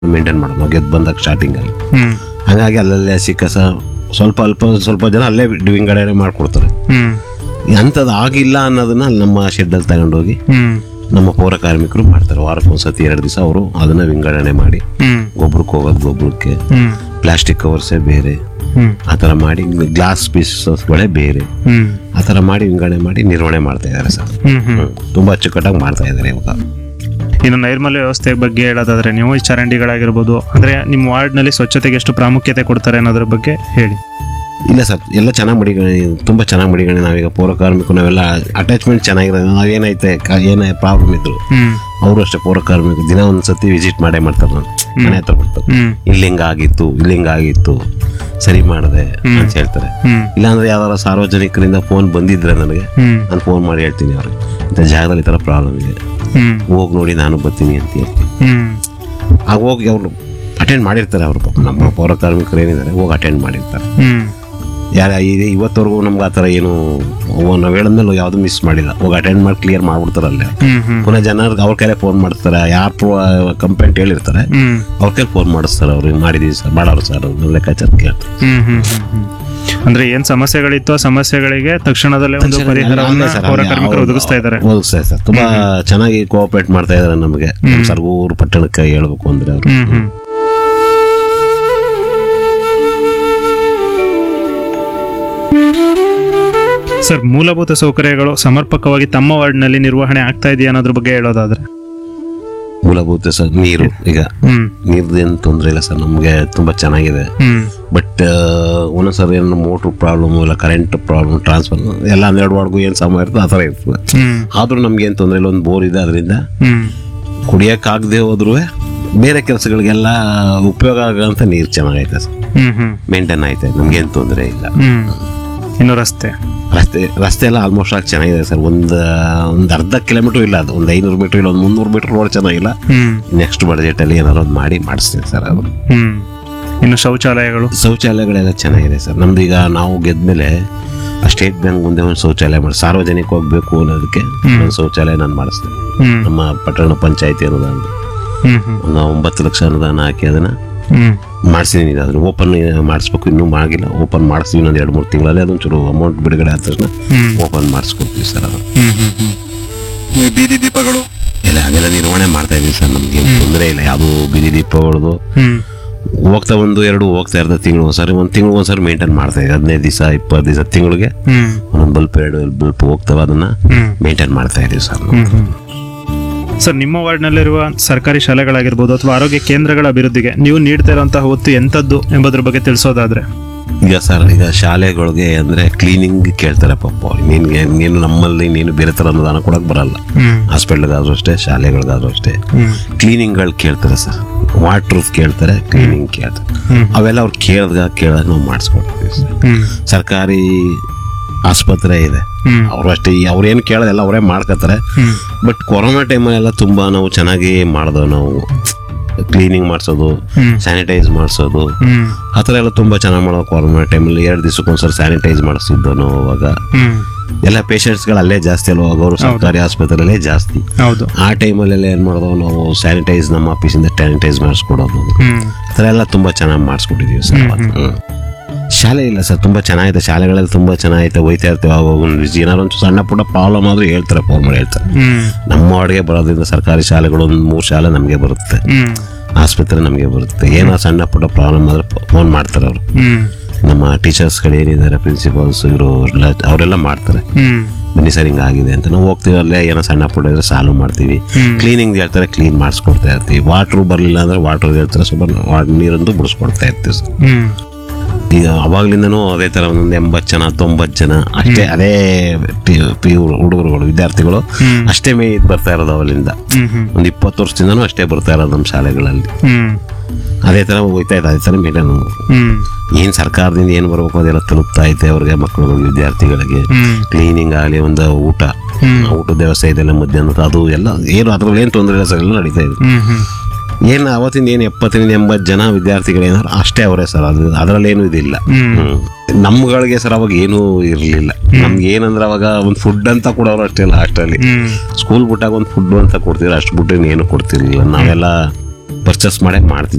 Maintain ಮಾಡೋದು ನಾವು ಗೆದ್ದು ಬಂದಾಗ ಸ್ಟಾರ್ಟಿಂಗಲ್ಲಿ ಹ್ಮ್ ಹಾಗಾಗಿ ಅಲ್ಲಲ್ಲೇ ಸಿಕ್ಕಸ ಸ್ವಲ್ಪ ಅಲ್ಪ ಸ್ವಲ್ಪ ಜನ ಅಲ್ಲೇ ವಿಂಗಡಣೆ ಮಾಡ್ಕೊಡ್ತಾರೆ ಹ್ಮ್ ಅಂಥದ್ದು ಆಗಿಲ್ಲ ಅನ್ನೋದನ್ನ ಅಲ್ಲಿ ನಮ್ಮ ಶೆಡ್ಡಲ್ಲಿ ತಗೊಂಡೋಗಿ ಹ್ಮ್ ನಮ್ಮ ಪೌರ ಕಾರ್ಮಿಕರು ಮಾಡ್ತಾರೆ ವಾರಕ್ಕೆ ಒಂದ್ಸತಿ ಎರಡು ದಿವಸ ಅವರು ಅದನ್ನ ವಿಂಗಡಣೆ ಮಾಡಿ ಹ್ಮ್ ಗೊಬ್ಬರಕ್ಕೆ ಹೋಗೋದು ಗೊಬ್ಬರಕ್ಕೆ ಹ್ಮ್ ಪ್ಲಾಸ್ಟಿಕ್ ಕವರ್ಸೇ ಬೇರೆ ಹ್ಮ್ ಆ ಥರ ಮಾಡಿ ಗ್ಲಾಸ್ ಪೀಸಸ್ಗಳೇ ಬೇರೆ ಹ್ಮ್ ಆ ಥರ ಮಾಡಿ ವಿಂಗಡಣೆ ಮಾಡಿ ನಿರ್ವಹಣೆ ಮಾಡ್ತಾ ಇದ್ದಾರೆ ಸರ್ ಹ್ಮ್ ಹ್ಮ್ ಹ್ಮ್. ತುಂಬಾ ಅಚ್ಚುಕಟ್ಟಾಗಿ ಮಾಡ್ತಾ ಇದ್ದಾರೆ ಇವಾಗ ಇನ್ನು ನೈರ್ಮಲ್ಯ ವ್ಯವಸ್ಥೆ ಬಗ್ಗೆ ಹೇಳೋದಾದ್ರೆ ನೀವು ಈ ಚರಂಡಿಗಳಾಗಿರ್ಬೋದು ಅಂದ್ರೆ ನಿಮ್ಮ ವಾರ್ಡ್ನಲ್ಲಿ ಸ್ವಚ್ಛತೆಗೆ ಎಷ್ಟು ಪ್ರಾಮುಖ್ಯತೆ ಕೊಡ್ತಾರೆ ಅನ್ನೋದ್ರ ಬಗ್ಗೆ ಹೇಳಿ ಇಲ್ಲ ಸರ್ ಎಲ್ಲ ಚೆನ್ನಾಗಿ ಮಡಿಗಣೆ ತುಂಬ ಚೆನ್ನಾಗಿ ಮಡಿಗಣೆ ನಾವೀಗ ಪೌರ ಕಾರ್ಮಿಕರು ನಾವೆಲ್ಲ ಅಟ್ಯಾಚ್ಮೆಂಟ್ ಚೆನ್ನಾಗಿರೋದು ನಾವೇನೈತೆ ಕ- ಏನೇ ಪ್ರಾಬ್ಲಮ್ ಇದ್ರು ಹ್ಮ್ ಅವರು ಅಷ್ಟೇ ಪೌರ ಕಾರ್ಮಿಕರು ದಿನ ಒಂದು ಸತಿ ವಿಸಿಟ್ ಮಾಡೇ ಮಾಡ್ತಾರೆ ನಾನು ಮನೆ ಹತ್ರ ಬರ್ತಾರೆ ಹ್ಮ್ ಇಲ್ಲಿ ಹಿಂಗಾಗಿತ್ತು ಇಲ್ಲಿ ಹಿಂಗಾಗಿತ್ತು ಸರಿ ಮಾಡಿದೆ ಅಂತ ಹೇಳ್ತಾರೆ ಹ್ಮ್ ಇಲ್ಲಾಂದ್ರೆ ಯಾವ್ದಾರ ಸಾರ್ವಜನಿಕರಿಂದ ಫೋನ್ ಬಂದಿದ್ರೆ ನನಗೆ ಹ್ಮ್ ನಾನು ಫೋನ್ ಮಾಡಿ ಹೇಳ್ತೀನಿ ಅವ್ರಿಗೆ ಇಂಥ ಜಾಗದಲ್ಲಿ ಈ ಥರ ಪ್ರಾಬ್ಲಮ್ ಇದೆ ಹ್ಮ್ ಹೋಗಿ ನೋಡಿ ನಾನು ಬರ್ತೀನಿ ಅಂತ ಹೇಳ್ತೀನಿ ಹ್ಮ್ ಆಗ ಹೋಗಿ ಅವರು ಅಟೆಂಡ್ ಮಾಡಿರ್ತಾರೆ ಅವರು ಪಾಪ ನಮ್ಮ ಪೌರ ಕಾರ್ಮಿಕರು ಏನಿದ್ದಾರೆ ಹೋಗಿ ಅಟೆಂಡ್ ಮಾಡಿರ್ತಾರೆ ಹ್ಮ್ ಯಾರ ಇದೆ ಇವತ್ತವರೆಗೂ ನಮ್ಗೆ ಆ ಥರ ಏನು ಅವು ನಾವು ಹೇಳಿದ್ಮೇಲೆ ಯಾವುದು ಮಿಸ್ ಮಾಡಿಲ್ಲ ಹೋಗಿ ಅಟೆಂಡ್ ಮಾಡಿ ಕ್ಲಿಯರ್ ಮಾಡ್ಬಿಡ್ತಾರೆ ಅಲ್ಲೇ ಹ್ಮ್ ಹ್ಮ್ ಪುನಃ ಜನರಿಗೆ ಅವ್ರ ಕೈಲೇ ಫೋನ್ ಮಾಡ್ತಾರೆ ಯಾರು ಕಂಪ್ಲೇಂಟ್ ಹೇಳಿರ್ತಾರೆ ಹ್ಮ್ ಅವ್ರ ಕೈಲಿ ಫೋನ್ ಮಾಡಿಸ್ತಾರೆ ಅವ್ರಿಗೆ ಮಾಡಿದೀವಿ ಸರ್ ಮಾಡೋರು ಸರ್ ಅವ್ರು ಲೆಕ್ಕಾಚಾರ ಕೇಳ್ತಾರೆ ಹ್ಮ್ ಹ್ಮ್ ಹ್ಮ್ ಹ್ಮ್. ಅಂದ್ರೆ ಏನ್ ಸಮಸ್ಯೆಗಳಿತ್ತು ಆ ಸಮಸ್ಯೆಗಳಿಗೆ ತಕ್ಷಣದಲ್ಲೇ ಒಂದು ಪರಿಹಾರವನ್ನ ಪೌರ ಕಾರ್ಮಿಕರು ಒದಗಿಸ್ತಾ ಇದ್ದಾರೆ ಒದಗಿಸ್ತಾ ಸರ್ ತುಂಬಾ ಚೆನ್ನಾಗಿ ಕೋಆಪರೇಟ್ ಮಾಡ್ತಾ ಇದಾರೆ ನಮಗೆ ನಮ್ಮ ಸರ್ಗೂರು ಪಟ್ಟಣಕ್ಕೆ ಹೇಳ್ಬೇಕು ಅಂದ್ರೆ ಅವರು ಹ್ಮ್ ಹ್ಮ್ ಸರ್ ಮೂಲಭೂತ ಸೌಕರ್ಯಗಳು ಸಮರ್ಪಕವಾಗಿ ತಮ್ಮ ವಾರ್ಡ್ನಲ್ಲಿ ನಿರ್ವಹಣೆ ಆಗ್ತಾ ಇದೆಯಾ ಅನ್ನೋದ್ರ ಬಗ್ಗೆ ಹೇಳೋದಾದ್ರೆ ಮೂಲಭೂತ ಸರ್ ನೀರು ಈಗ ಹ್ಮ್ ನೀರ್ದು ಏನು ತೊಂದರೆ ಇಲ್ಲ ಸರ್ ನಮಗೆ ತುಂಬಾ ಚೆನ್ನಾಗಿದೆ ಹ್ಮ್ ಬಟ್ ಒಂದೊಂದ್ಸರಿ ಏನು ಮೋಟ್ರ್ ಪ್ರಾಬ್ಲಮ್ ಇಲ್ಲ ಕರೆಂಟ್ ಪ್ರಾಬ್ಲಮ್ ಟ್ರಾನ್ಸ್ಫರ್ ಎಲ್ಲ ಹನ್ನೆರಡು ವಾರ್ಡ್ಗೂ ಏನು ಸಮ ಇರ್ತದೆ ಆ ಥರ ಇರ್ತದೆ ಹ್ಮ್ ಆದ್ರೂ ನಮ್ಗೆ ಏನು ತೊಂದರೆ ಇಲ್ಲ ಒಂದು ಬೋರ್ ಇದೆ ಅದರಿಂದ ಹ್ಮ್ ಕುಡಿಯೋಕ್ಕಾಗದೆ ಹೋದ್ರೂ ಬೇರೆ ಕೆಲಸಗಳಿಗೆಲ್ಲ ಉಪಯೋಗ ಆಗೋಂಥ ನೀರು ಚೆನ್ನಾಗೈತೆ ಸರ್ ಹ್ಮ್ ಹ್ಮ್ ಮೇಂಟೈನ್ ಐತೆ ನಮ್ಗೇನು ತೊಂದರೆ ಇಲ್ಲ ಹ್ಮ್ ಇನ್ನು ರಸ್ತೆ ರಸ್ತೆ ರಸ್ತೆ ಎಲ್ಲ ಆಲ್ಮೋಸ್ಟ್ ಆಗಿ ಚೆನ್ನಾಗಿದೆ ಸರ್ ಒಂದು ಒಂದು ಅರ್ಧ ಕಿಲೋಮೀಟರ್ ಇಲ್ಲ ಅದು ಒಂದು ಐನೂರು ಮೀಟರ್ ಇಲ್ಲ ಒಂದು ಮುನ್ನೂರು ಮೀಟರ್ ರೋಡ್ ಚೆನ್ನಾಗಿಲ್ಲ ಹ್ಮ್ ನೆಕ್ಸ್ಟ್ ಬಡ್ಜೆಟಲ್ಲಿ ಏನಾದ್ರು ಒಂದು ಮಾಡಿ ಮಾಡಿಸ್ತೀನಿ ಸರ್ ಅದು ಹ್ಮ್ ಇನ್ನು ಶೌಚಾಲಯಗಳು ಶೌಚಾಲಯಗಳೆಲ್ಲ ಚೆನ್ನಾಗಿದೆ ಸರ್ ನಮ್ದು ಈಗ ನಾವು ಗೆದ್ಮೇಲೆ ಆ ಸ್ಟೇಟ್ ಬ್ಯಾಂಕ್ ಮುಂದೆ ಒಂದು ಶೌಚಾಲಯ ಮಾಡಿ ಸಾರ್ವಜನಿಕ ಹೋಗ್ಬೇಕು ಅನ್ನೋದಕ್ಕೆ ಒಂದು ಶೌಚಾಲಯ ನಾನು ಮಾಡಿಸ್ದೆ ಹ್ಮ್ ನಮ್ಮ ಪಟ್ಟಣ ಪಂಚಾಯತಿ ಅನುದಾನ ಹ್ಮ್ ಹ್ಮ್ ಒಂದು ಒಂಬತ್ತು ಲಕ್ಷ ಅನುದಾನ ಹಾಕಿ ಅದನ್ನ ಹ್ಮ್ ಮಾಡಿಸಿದ್ದೀನಿ ಅದನ್ನ ಓಪನ್ ಮಾಡಿಸ್ಬೇಕು ಇನ್ನೂ ಆಗಿಲ್ಲ ಓಪನ್ ಮಾಡಿಸ್ತೀವಿ ಇನ್ನೊಂದು ಎರಡು ಮೂರು ತಿಂಗಳಲ್ಲಿ ಅದೊಂಚೂರು ಅಮೌಂಟ್ ಬಿಡುಗಡೆ ಆದ ತಕ್ಷಣ ಹ್ಮ್ ಓಪನ್ ಮಾಡಿಸ್ಕೊಡ್ತೀವಿ ಸರ್ ಅದು ಹ್ಮ್ ಹ್ಮ್ ಹ್ಮ್ ಈ ಬೀದಿ ದೀಪಗಳು ಎಲ್ಲ ಹಾಗೆಲ್ಲ ನಿರ್ವಹಣೆ ಮಾಡ್ತಾ ಇದೀವಿ ಸರ್ ನಮ್ಗೆ ತೊಂದರೆ ಇಲ್ಲ ಯಾವುದು ಬೀದಿ ದೀಪಗಳದು ಹ್ಮ್ ಹೋಗ್ತಾ ಒಂದು ಎರಡು ಹೋಗ್ತಾ ಇರ್ತದೆ ತಿಂಗಳು ಒಂದ್ಸರಿ ಒಂದು ತಿಂಗಳು ಒಂದ್ಸರಿ ಮೇಂಟೈನ್ ಮಾಡ್ತಾ ಇದ್ದೀವಿ ಹದಿನೈದು ದಿವಸ ಇಪ್ಪತ್ತು ದಿವಸ ತಿಂಗಳಿಗೆ ಹ್ಮ್ ಒಂದೊಂದು ಬಲ್ಪ್ ಎರಡು ಬಲ್ಪ್ ಹೋಗ್ತಾವ ಅದನ್ನ ಹ್ಮ್ ಮೇಂಟೈನ್ ಮಾಡ್ತಾ ಇದೀವಿ ಸರ್ ನಾವು. ಹ್ಮ್ ಹ್ಮ್ ಸರ್ ನಿಮ್ಮ ವಾರ್ಡ್ನಲ್ಲಿರುವ ಸರ್ಕಾರಿ ಶಾಲೆಗಳಾಗಿರ್ಬೋದು ಅಥವಾ ಆರೋಗ್ಯ ಕೇಂದ್ರಗಳ ಅಭಿವೃದ್ಧಿಗೆ ನೀವು ನೀಡ್ತಾ ಇರುವಂತಹ ಒತ್ತು ಎಂಥದ್ದು ಎಂಬುದ್ರ ಬಗ್ಗೆ ತಿಳಿಸೋದಾದ್ರೆ ಈಗ ಸರ್ ಈಗ ಶಾಲೆಗಳಿಗೆ ಅಂದ್ರೆ ಕ್ಲೀನಿಂಗ್ ಕೇಳ್ತಾರೆ ಪಾಪ ಅವ್ರು. ನಿನ್ಗೆ ನೀನು ನಮ್ಮಲ್ಲಿ ನೀನು ಬೇರೆ ಥರ ಅನುದಾನ ಕೊಡಕ್ ಬರಲ್ಲ ಹ್ಮ್ ಹಾಸ್ಪಿಟ್ಲ್ಗಾದ್ರೂ ಅಷ್ಟೇ ಶಾಲೆಗಳಿಗಾದ್ರೂ ಅಷ್ಟೇ ಹ್ಮ್ ಕ್ಲೀನಿಂಗ್ಗಳು ಕೇಳ್ತಾರೆ ಸರ್ ವಾಟ್ರ್ ಕೇಳ್ತಾರೆ ಕ್ಲೀನಿಂಗ್ ಕೇಳ್ತಾರೆ ಹ್ಮ್. ಅವೆಲ್ಲ ಅವ್ರು ಕೇಳಿದಾಗ ಕೇಳಿದಾಗ ನಾವು ಮಾಡಿಸ್ಕೊಡ್ತೀವಿ ಸರ್ ಹ್ಮ್ ಸರ್ಕಾರಿ ಆಸ್ಪತ್ರೆ ಇದೆ ಹ್ಮ್ ಅವರು ಅಷ್ಟೇ ಅವ್ರೇನು ಕೇಳೋದೆಲ್ಲ ಅವರೇ ಮಾಡ್ಕೋತಾರೆ ಹ್ಮ್ ಬಟ್ ಕೊರೋನಾ ಟೈಮಲ್ಲೆಲ್ಲ ತುಂಬ ನಾವು ಚೆನ್ನಾಗಿ ಮಾಡಿದೆವು ನಾವು ಕ್ಲೀನಿಂಗ್ ಮಾಡಿಸೋದು ಹ್ಮ್. ಸ್ಯಾನಿಟೈಸ್ ಮಾಡಿಸೋದು ಹ್ಮ್ ಆ ಥರ ಎಲ್ಲ ತುಂಬ ಚೆನ್ನಾಗಿ ಮಾಡೋದು ಕೊರೋನಾ ಟೈಮಲ್ಲಿ ಎರಡು ದಿವಸಕ್ಕೊಂದ್ಸರಿ ಸ್ಯಾನಿಟೈಸ್ ಮಾಡಿಸ್ತಿದ್ದೋ ನಾವು ಅವಾಗ ಹ್ಮ್ ಎಲ್ಲ ಪೇಷಂಟ್ಸ್ಗಳು ಅಲ್ಲೇ ಜಾಸ್ತಿ ಅಲ್ವಾ ಅವರು ಸರ್ಕಾರಿ ಆಸ್ಪತ್ರೆಯಲ್ಲೇ ಜಾಸ್ತಿ ಹೌದು ಆ ಟೈಮಲ್ಲೆಲ್ಲ ಏನು ಮಾಡೋದು ನಾವು ಸ್ಯಾನಿಟೈಸ್ ನಮ್ಮ ಆಫೀಸಿಂದ ಸ್ಯಾನಿಟೈಸ್ ಮಾಡಿಸ್ಕೊಡೋದು ಹ್ಮ್ ಆ ಥರ ಎಲ್ಲ ತುಂಬ ಚೆನ್ನಾಗಿ ಮಾಡಿಸ್ಕೊಟ್ಟಿದ್ದೀವಿ ಸರ್ ಅವತ್ತು ಹ್ಮ್. ಶಾಲೆ ಇಲ್ಲ ಸರ್ ತುಂಬ ಚೆನ್ನಾಗಿದೆ ಶಾಲೆಗಳಲ್ಲಿ ತುಂಬ ಚೆನ್ನಾಗೈತೆ ಹೋಯ್ತಾ ಇರ್ತೀವಿ ಅವಾಗ ಏನಾದ್ರು ಒಂದು ಸಣ್ಣ ಪುಟ್ಟ ಪ್ರಾಬ್ಲಮ್ ಆದರೂ ಹೇಳ್ತಾರೆ ಫೋನ್ ಮಾಡಿ ಹೇಳ್ತಾರೆ ಹ್ಮ್ ನಮ್ಮ ವಾರ್ಡ್ಗೆ ಬರೋದ್ರಿಂದ ಸರ್ಕಾರಿ ಶಾಲೆಗಳು ಒಂದು ಮೂರು ಶಾಲೆ ನಮಗೆ ಬರುತ್ತೆ ಹ್ಮ್ ಆಸ್ಪತ್ರೆ ನಮಗೆ ಬರುತ್ತೆ ಏನೋ ಸಣ್ಣ ಪುಟ್ಟ ಪ್ರಾಬ್ಲಮ್ ಆದ್ರೆ ಫೋನ್ ಮಾಡ್ತಾರೆ ಅವರು ಹ್ಮ್ ನಮ್ಮ ಟೀಚರ್ಸ್ಗಳು ಏನಿದ್ದಾರೆ ಪ್ರಿನ್ಸಿಪಾಲ್ಸ್ ಇವರು ಅವರೆಲ್ಲ ಮಾಡ್ತಾರೆ ಹ್ಮ್ ಬನ್ನಿ ಸರ್ ಹಿಂಗಾಗಿದೆ ಅಂತ ನಾವು ಹೋಗ್ತೀವಿ ಅಲ್ಲೇ ಏನೋ ಸಣ್ಣ ಪುಟ್ಟ ಇದ್ರೆ ಸಾಲ್ವ್ ಮಾಡ್ತೀವಿ ಹ್ಮ್. ಕ್ಲೀನಿಂಗ್ ಹೇಳ್ತಾರೆ ಕ್ಲೀನ್ ಮಾಡಿಸ್ಕೊಡ್ತಾ ಇರ್ತೀವಿ ವಾಟ್ರು ಬರಲಿಲ್ಲ ಅಂದ್ರೆ ವಾಟ್ರ್ ಹೇಳ್ತಾರೆ ಸ್ವಲ್ಪ ವಾಟ್ ನೀರಂದು ಬಿಡಿಸ್ಕೊಡ್ತಾ ಇರ್ತೀವಿ ಸರ್ ಹ್ಮ್ ಈಗ ಅವಾಗ್ಲಿಂದನೂ ಅದೇ ಥರ ಒಂದೊಂದು ಎಂಬತ್ತು ಜನ ತೊಂಬತ್ತು ಜನ ಅಷ್ಟೇ ಅದೇ ಪಿ ಪಿ ಹುಡುಗರುಗಳು ವಿದ್ಯಾರ್ಥಿಗಳು ಹ್ಮ್. ಅಷ್ಟೇ ಮೇ ಇದು ಬರ್ತಾ ಇರೋದು ಅವಲಿಂದ ಹ್ಮ್ ಹ್ಮ್ ಒಂದು ಇಪ್ಪತ್ತು ವರ್ಷದಿಂದನೂ ಅಷ್ಟೇ ಬರ್ತಾ ಇರೋದು ನಮ್ಮ ಶಾಲೆಗಳಲ್ಲಿ ಹ್ಮ್ ಅದೇ ಥರ ಹೋಗ್ತಾ ಇದೆ ಅದೇ ಥರ ಮೇಂಟೈನ್ ಹ್ಮ್ ಏನು ಸರ್ಕಾರದಿಂದ ಏನು ಬರಬೇಕು ಅದೆಲ್ಲ ತಲುಪ್ತಾ ಐತೆ ಅವ್ರಿಗೆ ಮಕ್ಕಳುಗಳಿಗೆ ವಿದ್ಯಾರ್ಥಿಗಳಿಗೆ ಹ್ಮ್ ಕ್ಲೀನಿಂಗ್ ಆಗಲಿ ಒಂದು ಊಟ ಹ್ಮ್. ಊಟದ ವ್ಯವಸ್ಥೆ ಇದೆಲ್ಲ ಮಧ್ಯಾಹ್ನದ ಅದು ಎಲ್ಲ ಏನು ಅದ್ರಲ್ಲಿ ಏನು ತೊಂದರೆ ಇಲ್ಲ ಸರ್ ಎಲ್ಲ ನಡೀತಾ ಇದೆ ಹ್ಮ್ ಹ್ಮ್ ಏನು ಅವತ್ತಿಂದ ಏನು ಎಪ್ಪತ್ತರಿಂದ ಎಂಬತ್ತು ಜನ ವಿದ್ಯಾರ್ಥಿಗಳೇನಾದ್ರು ಅಷ್ಟೇ ಅವರೇ ಸರ್ ಅದು ಅದರಲ್ಲಿ ಏನು ಇದಿಲ್ಲ ಹ್ಮ್. ಹ್ಮ್. ನಮ್ಗಳಿಗೆ ಸರ್ ಅವಾಗ ಏನೂ ಇರಲಿಲ್ಲ ನಮ್ಗೆ ಏನಂದ್ರೆ ಅವಾಗ ಒಂದು ಫುಡ್ ಅಂತ ಕೊಡೋರು ಅಷ್ಟೇ ಇಲ್ಲ ಅಷ್ಟರಲ್ಲಿ ಹ್ಮ್ ಸ್ಕೂಲ್ ಬಿಟ್ಟಾಗ ಒಂದು ಫುಡ್ ಅಂತ ಕೊಡ್ತಿದ್ರು ಅಷ್ಟು ಬಿಟ್ಟು ಏನು ಕೊಡ್ತಿರ್ಲಿಲ್ಲ ನಾವೆಲ್ಲ ಪರ್ಚೇಸ್ ಮಾಡೇ ಮಾಡ್ತಿದ್ವಿ